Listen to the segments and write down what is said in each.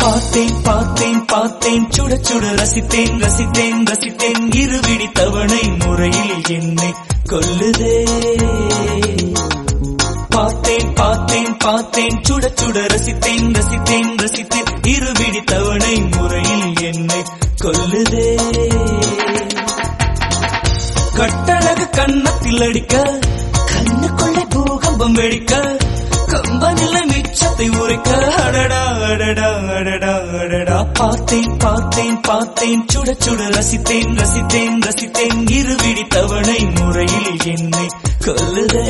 பார்த்தேன் பார்த்தேன் பார்த்தேன் சுட சுட ரசித்தேன் ரசித்தேன் ரசித்தேன் இருவிடி தவணை முறையில் என்னை கொல்லுதே பார்த்தேன் பார்த்தேன் பார்த்தேன் சுட சுட ரசித்தேன் ரசித்தேன் ரசித்தேன் இருவிடி தவணை முறையில் என்னை கொல்லுதே கட்டழகு கன்னத்தில் அடிக்க கண்ணுக்குள்ளே பூகம்பம் வெடிக்க கம்பனில்லை மிச்சத்தை உரைக்க அடடா அடடா அடடா அடடா பார்த்தேன் பார்த்தேன் பார்த்தேன் சுட சுட ரசித்தேன் ரசித்தேன் ரசித்தேன் இருவிடி தவணை முறையில் என்னை கொல்லுதே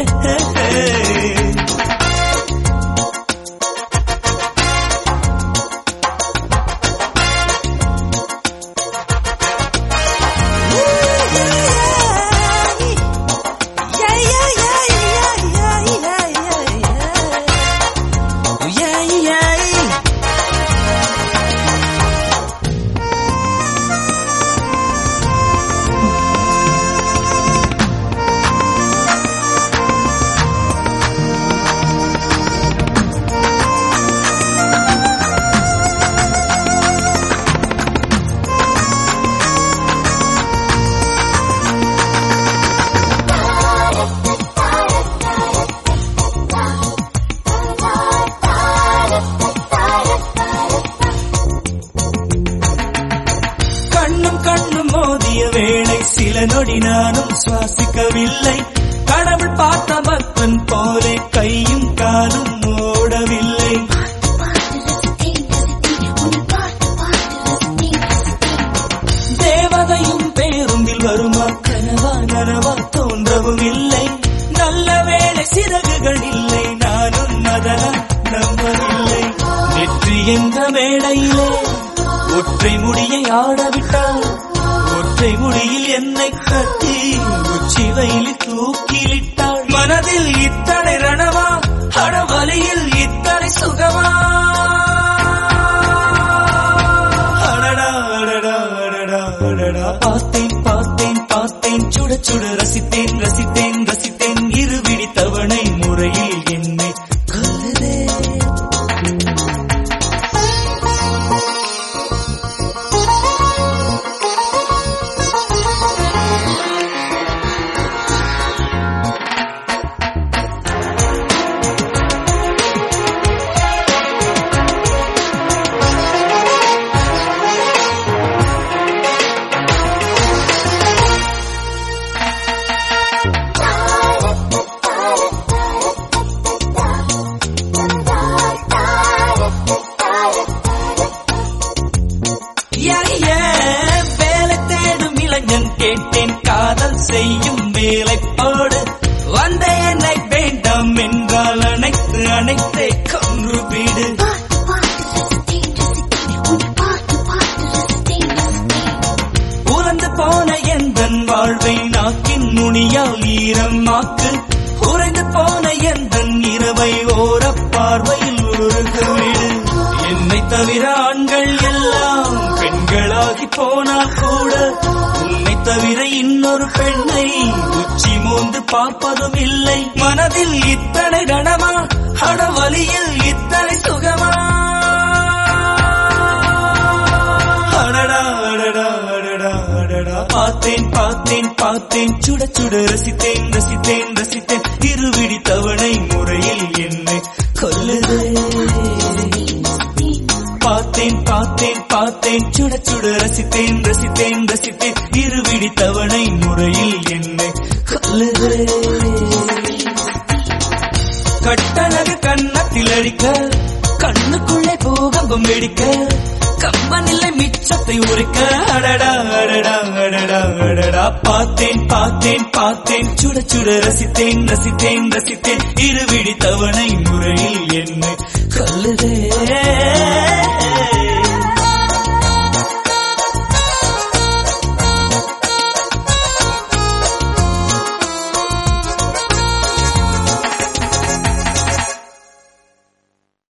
கண்ணும் கண்ணும் மோதிய வேளை சில நொடி நானும் சுவாசிக்கவில்லை கடவுள் பார்த்த பக்தன் போலே கையும் காலும் ஓடவில்லை தேவதையும் பேருந்தில் வருமா கனவா நனவா தோன்றவும் இல்லை நல்ல வேளை சிறகுகள் இல்லை நானும் அதனா நம்பவில்லை வெற்றி என்ற மேடையிலே ஒற்றை முடியை ஆடவிட்டால் ஒற்றை முடியில் என்னை கட்டி உச்சி வயலில் தூக்கிலிட்டாள் மனதில் இத்தனை ரணமா அடவலியில் இத்தனை சுகமா அடடா அடடா அடடா அடடா பார்த்தேன் பார்த்தேன் பார்த்தேன் சுட சுட ரசித்தேன் ரசித்தேன் ரசித்தேன் இருவிடி தவணை முறையில் என்னை கொல்லுதே யா, யா, வேலை தேடும் இளைஞன் கேட்டேன் காதல் செய்யும் வேலை போடு வந்த என்னை வேண்டாம் என்றால் அனைத்து அனைத்தை கொன்று வீடு உறந்து போன எந்தன் வாழ்வை நாக்கின் நுனியால் ஈரமாக்கு உறைந்து போன எந்தன் இரவை ஓரப் பார்வையில் உருக விடு என்னை தவிர ஆண்கள் எல்லாம் பெண்களாகி போனால் கூட உன்னை தவிர இன்னொரு பெண்ணை உச்சி மோந்து பார்ப்பதும் இல்லை மனதில் இத்தனை ரணமா அடவலியில் இத்தனை சுகமா அடடா அடடா அடடா அடடா பார்த்தேன் பார்த்தேன் பார்த்தேன் சுட சுட ரசித்தேன் ரசித்தேன் ரசித்தேன் இருவிடி தவணை முறையில் என்னை கொல்லுதே பார்த்தேன் பார்த்தேன் பார்த்தேன் சுட சுட ரசித்தேன் ரசித்தேன் ரசித்தேன் இருவிடி தவணை முறையில் என்னை கொல்லுதே கட்டழகு கன்னத்தில் அடிக்க கண்ணுக்குள்ளே பூகம்பம் வெடிக்க கம்பனில்லை மிச்சத்தை உரைக்க அடடா அடடா அடடா அடடா பார்த்தேன் பார்த்தேன் பார்த்தேன் சுட சுட ரசித்தேன் ரசித்தேன் ரசித்தேன் இருவிடி தவணை முறையில் என்னை கொல்லுதே